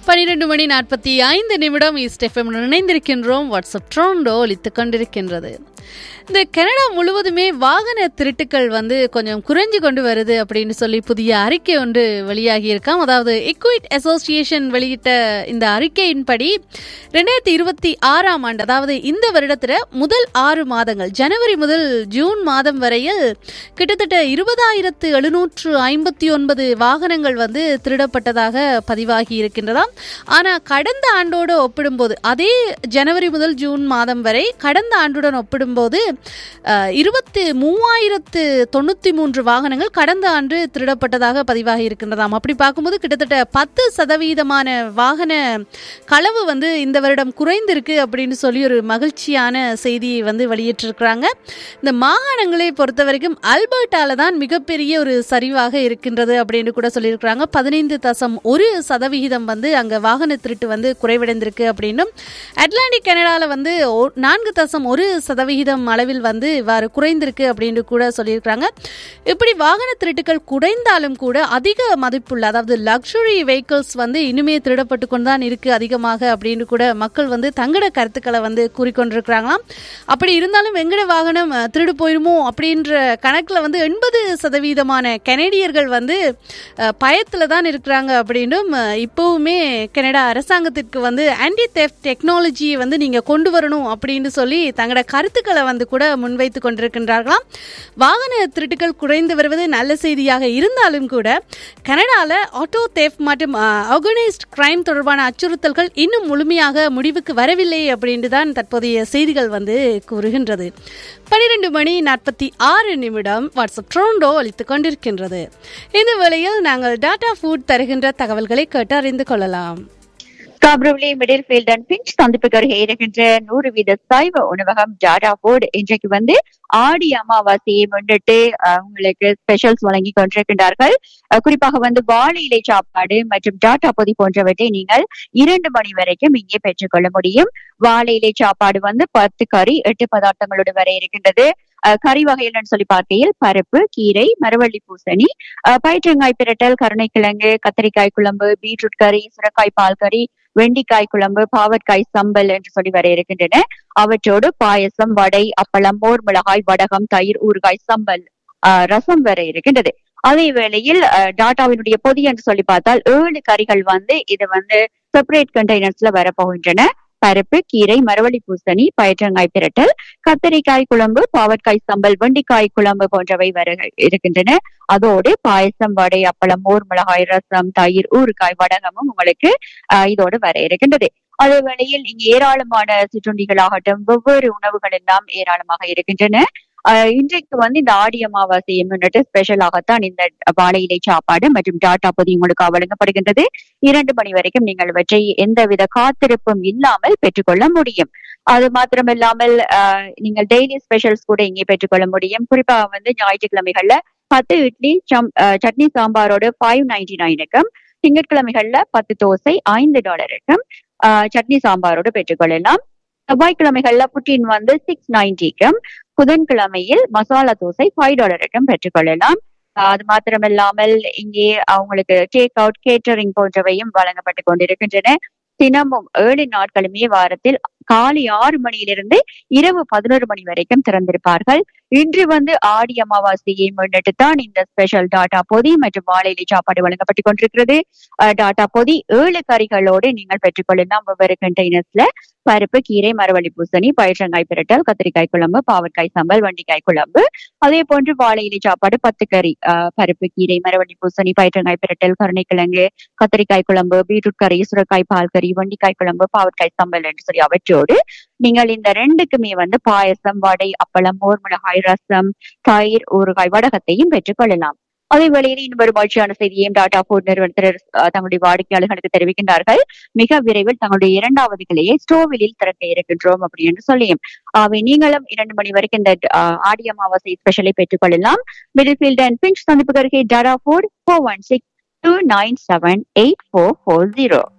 பனிரெண்டு மணி நாற்பத்தி ஐந்து நிமிடம் ஈஸ்ட் எஃப்எம் இணைந்திருக்கின்றோம் வாட்ஸ்அப் ட்ரோண்டோ ஒலித்துக் கொண்டிருக்கின்றது இந்த கனடா முழுவதுமே வாகன திருட்டுக்கள் வந்து கொஞ்சம் குறைஞ்சு கொண்டு வருது அப்படின்னு சொல்லி புதிய அறிக்கை ஒன்று வெளியாகி இருக்காம் அதாவது எக்விட் அசோசியேஷன் வெளியிட்ட இந்த அறிக்கையின்படி ரெண்டாயிரத்தி இருபத்தி ஆறாம் ஆண்டு அதாவது இந்த வருடத்தில் முதல் ஆறு மாதங்கள் ஜனவரி முதல் ஜூன் மாதம் வரையில் கிட்டத்தட்ட இருபதாயிரத்து எழுநூற்று ஐம்பத்தி ஒன்பது வாகனங்கள் வந்து திருடப்பட்டதாக பதிவாகி இருக்கின்றதாம் ஆனால் கடந்த ஆண்டோடு ஒப்பிடும்போது அதே ஜனவரி முதல் ஜூன் மாதம் வரை கடந்த ஆண்டுடன் ஒப்பிடும்போது இருபத்தி மூவாயிரத்து தொண்ணூற்றி மூன்று வாகனங்கள் கடந்த ஆண்டு திருடப்பட்டதாக பதிவாகி இருக்கின்றதாம் அப்படி பார்க்கும்போது கிட்டத்தட்ட பத்து சதவீதமான வாகன களவு வந்து இந்த வருடம் குறைந்திருக்கு அப்படின்னு சொல்லி ஒரு மகிழ்ச்சியான செய்தியை வந்து வெளியிட்டிருக்கிறாங்க இந்த மாகாணங்களை பொறுத்த வரைக்கும் அல்பர்ட்டால தான் மிகப்பெரிய ஒரு சரிவாக இருக்கின்றது அப்படின்னு கூட சொல்லியிருக்கிறாங்க பதினைந்து தசம் ஒரு சதவிகிதம் வந்து அங்கே வாகன திருட்டு வந்து குறைவடைந்திருக்கு அப்படின்னும் அட்லாண்டிக் கனடாவில் வந்து நான்கு தசம் ஒரு சதவிகிதம் அளவில் வந்து இவ்வாறு குறைந்திருக்கு அப்படின்னு கூட சொல்லியிருக்கிறாங்க இப்படி வாகன திருட்டுகள் குறைந்தாலும் கூட அதிக மதிப்புள்ள அதாவது லக்ஸுரி வெஹிக்கிள்ஸ் வந்து இனிமே திருடப்பட்டு கொண்டு தான் இருக்கு அதிகமாக அப்படின்னு கூட மக்கள் வந்து தங்கட கருத்துக்களை வந்து கூறிக்கொண்டிருக்கிறாங்களாம் அப்படி இருந்தாலும் வெங்கட வாகனம் திருடு போயிருமோ அப்படின்ற கணக்கில் வந்து எண்பது சதவீதமான கனேடியர்கள் வந்து பயத்தில் தான் இருக்கிறாங்க அப்படின்னும் இப்போவுமே கனடா அரசாங்கத்திற்கு வந்து ஆன்டி தெஃப்ட் டெக்னாலஜியை வந்து நீங்கள் கொண்டு வரணும் அப்படின்னு சொல்லி தங்களோட கருத்துக்களை வந்து கூட முன்வைத்து கொண்டிருக்கின்றார்களாம் வாகன திருட்டுகள் குறைந்து வருவது நல்ல செய்தியாக இருந்தாலும் கூட கனடாவில் ஆட்டோ தேஃப் மற்றும் ஆர்கனைஸ்ட் கிரைம் தொடர்பான அச்சுறுத்தல்கள் இன்னும் முழுமையாக முடிவுக்கு வரவில்லை அப்படின்னு தான் தற்போதைய செய்திகள் வந்து கூறுகின்றது பனிரெண்டு மணி நாற்பத்தி ஆறு நிமிடம் வாட்ஸ்அப் ட்ரோண்டோ அளித்துக் கொண்டிருக்கின்றது இந்த வேளையில் நாங்கள் டாடா ஃபுட் தருகின்ற தகவல்களை கேட்டு அறிந்து கொள்ளலாம் காப்ரவ்லி மிடில் ஃபீல்ட் அண்ட் பிஞ்ச் சந்திப்புக்கு அருகே இருக்கின்ற நூறு வீத சைவ உணவகம் டாடா ஃபுட் இன்றைக்கு வந்து ஆடி அமாவாசையை முன்னிட்டு உங்களுக்கு ஸ்பெஷல்ஸ் வழங்கி கொண்டிருக்கின்றார்கள் குறிப்பாக வந்து வாழை இலை சாப்பாடு மற்றும் டாட்டா பொதி போன்றவற்றை நீங்கள் இரண்டு மணி வரைக்கும் இங்கே பெற்றுக்கொள்ள முடியும் வாழை இலை சாப்பாடு வந்து பத்து கறி எட்டு பதார்த்தங்களோடு வர இருக்கின்றது கறி வகைகள் சொல்லி பார்க்கையில் பருப்பு கீரை மரவள்ளி பூசணி பயிற்றங்காய் பிரட்டல் கருணைக்கிழங்கு கத்திரிக்காய் குழம்பு பீட்ரூட் கறி சுரக்காய் பால் கறி வெண்டிக்காய் குழம்பு பாவற்காய் சம்பல் என்று சொல்லி வர இருக்கின்றன அவற்றோடு பாயசம் வடை அப்பளம் மோர் மிளகாய் வடகம் தயிர் ஊறுகாய் சம்பல் ரசம் வர இருக்கின்றது அதே வேளையில் டாட்டாவினுடைய பொதி என்று சொல்லி பார்த்தால் ஏழு கறிகள் வந்து இது வந்து செப்பரேட் கண்டெய்னர்ஸ்ல வரப்போகின்றன பருப்பு கீரை மரவள்ளி பூசணி பயற்றங்காய் பிரட்டல் கத்தரிக்காய் குழம்பு பாவற்காய் சம்பல் வெண்டிக்காய் குழம்பு போன்றவை வர இருக்கின்றன அதோடு பாயசம் வடை அப்பளம் மோர் மிளகாய் ரசம் தயிர் ஊறுகாய் வடகமும் உங்களுக்கு இதோடு வர இருக்கின்றது அதே வேளையில் இங்கு ஏராளமான சிற்றுண்டிகளாகட்டும் வெவ்வேறு உணவுகள் எல்லாம் ஏராளமாக இருக்கின்றன இன்றைக்கு வந்து இந்த ஆடி அமாவாசையை முன்னிட்டு ஸ்பெஷலாகத்தான் இந்த வாழை இலை சாப்பாடு மற்றும் டாட்டா பொதி உங்களுக்கு வழங்கப்படுகின்றது இரண்டு மணி வரைக்கும் நீங்கள் இவற்றை எந்தவித காத்திருப்பும் இல்லாமல் பெற்றுக்கொள்ள முடியும் அது மாத்திரமில்லாமல் நீங்கள் டெய்லி ஸ்பெஷல்ஸ் கூட இங்கே பெற்றுக்கொள்ள முடியும் குறிப்பாக வந்து ஞாயிற்றுக்கிழமைகள்ல பத்து இட்லி சட்னி சாம்பாரோடு ஃபைவ் நைன்டி நைனுக்கும் திங்கட்கிழமைகள்ல பத்து தோசை ஐந்து டாலருக்கும் சட்னி சாம்பாரோடு பெற்றுக்கொள்ளலாம் செவ்வாய்க்கிழமைகள்ல புட்டின் வந்து சிக்ஸ் நைன்டிக்கும் புதன்கிழமையில் மசாலா தோசை ஃபைவ் டாலருக்கும் பெற்றுக்கொள்ளலாம் அது மாத்திரமில்லாமல் இங்கே அவங்களுக்கு டேக் அவுட் கேட்டரிங் போன்றவையும் வழங்கப்பட்டு கொண்டிருக்கின்றன தினமும் ஏழு நாட்களுமே வாரத்தில் காலை ஆறு மணியிலிருந்து இரவு பதினோரு மணி வரைக்கும் திறந்திருப்பார்கள் இன்று வந்து ஆடி அமாவாசையை முன்னிட்டு தான் இந்த ஸ்பெஷல் டாட்டா பொதி மற்றும் வாழையிலை சாப்பாடு வழங்கப்பட்டு கொண்டிருக்கிறது டாட்டா பொதி ஏழு கறிகளோடு நீங்கள் பெற்றுக்கொள்ளலாம் வெவ்வேறு கண்டெய்னர்ஸ்ல பருப்பு கீரை மரவள்ளி பூசணி பயிற்றங்காய் பிரட்டல் கத்திரிக்காய் குழம்பு பாவற்காய் சம்பல் வண்டிக்காய் குழம்பு அதே போன்று வாழை இலை சாப்பாடு பத்து கறி பருப்பு கீரை மரவள்ளி பூசணி பயிற்றங்காய் பிரட்டல் கருணைக்கிழங்கு கத்திரிக்காய் குழம்பு பீட்ரூட் கறி சுரக்காய் பால் கறி வண்டிக்காய் குழம்பு பாவற்காய் சம்பல் என்று சொல்லி அவற்றோடு நீங்கள் இந்த ரெண்டுக்குமே வந்து பாயசம் வடை அப்பளம் மோர் மிளகாய் ரசம் தயிர் ஊறுகாய் வடகத்தையும் பெற்றுக்கொள்ளலாம் அதே வேளையில் இன்னும் ஒரு மகிழ்ச்சியான செய்தியையும் டாடா போர்ட் நிறுவனத்தினர் தங்களுடைய வாடிக்கையாளர்களுக்கு தெரிவிக்கின்றார்கள் மிக விரைவில் தங்களுடைய இரண்டாவது கிளையை ஸ்டோவிலில் திறக்க இருக்கின்றோம் அப்படி என்று சொல்லியும் அவை நீங்களும் இரண்டு மணி வரைக்கும் இந்த ஆடி அமாவாசை ஸ்பெஷலை பெற்றுக் கொள்ளலாம் மிடில் ஃபீல்ட் அண்ட் பிஞ்ச் சந்திப்பு அருகே டாடா போர்ட் four one six two nine seven eight four four zero